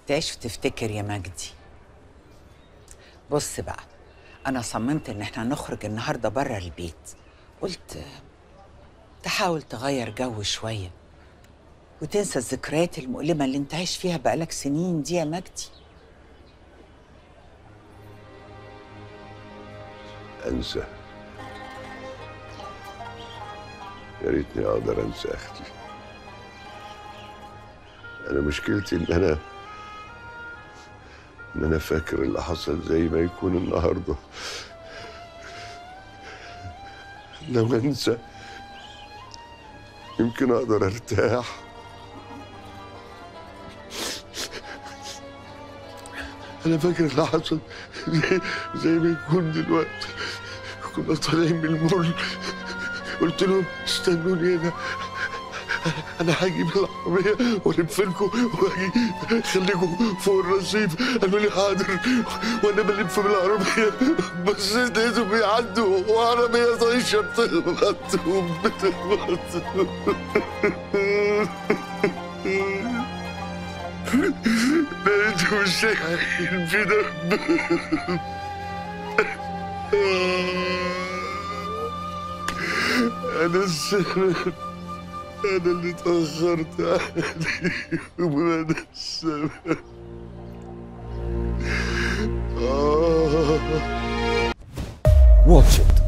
تعيش وتفتكر يا مجدي بص بقى انا صممت ان احنا نخرج النهارده بره البيت قلت تحاول تغير جو شويه وتنسى الذكريات المؤلمه اللي انت عايش فيها بقالك سنين دي يا مجدي انسى يا ريتني اقدر انسى اختي انا مشكلتي ان انا ان انا فاكر اللي حصل زي ما يكون النهارده لو انسى يمكن اقدر ارتاح انا فاكر اللي حصل زي, زي ما يكون دلوقتي كنا طالعين من المول قلت لهم استنوني هنا انا هجيب العربيه والف لكم واجي خليكم فوق الرصيف قالوا لي حاضر وانا بلف بالعربيه بصيت لقيتهم بيعدوا وعربيه طايشه بتخبط وبتخبط لقيتهم شايلين في دم انا السبب انا اللي اتاخرت عليهم وانا السبب آه واتش إت